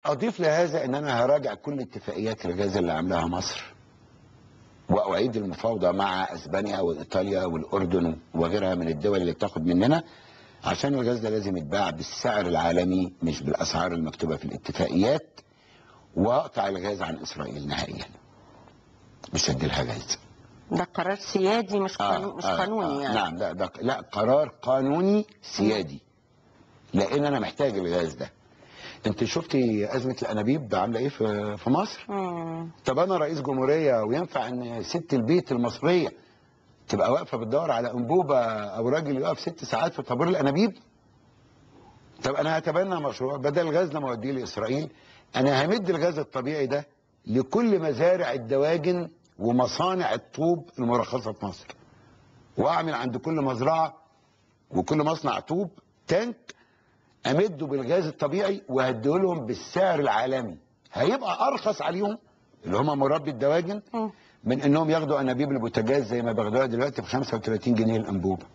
اضيف لهذا ان انا هراجع كل اتفاقيات الغاز اللي عاملاها مصر واعيد المفاوضه مع اسبانيا وايطاليا والاردن وغيرها من الدول اللي بتاخد مننا عشان الغاز ده لازم يتباع بالسعر العالمي مش بالاسعار المكتوبه في الاتفاقيات واقطع الغاز عن اسرائيل نهائيا مش هدي لها غاز ده قرار سيادي مش قانون مش قانوني يعني نعم لا ده لا قرار قانوني سيادي لان انا محتاج الغاز ده انت شفتي ازمه الانابيب عامله ايه في في مصر مم. طب انا رئيس جمهوريه وينفع ان ست البيت المصريه تبقى واقفه بتدور على انبوبه او راجل يقف ست ساعات في طابور الانابيب طب انا هتبنى مشروع بدل الغاز لما اوديه لاسرائيل انا همد الغاز الطبيعي ده لكل مزارع الدواجن ومصانع الطوب المرخصه في مصر واعمل عند كل مزرعه وكل مصنع طوب تانك امده بالغاز الطبيعي وهديه لهم بالسعر العالمي هيبقى ارخص عليهم اللي هم مربي الدواجن مم. من انهم ياخدوا انابيب البوتاجاز زي ما بياخدوها دلوقتي ب 35 جنيه الانبوبه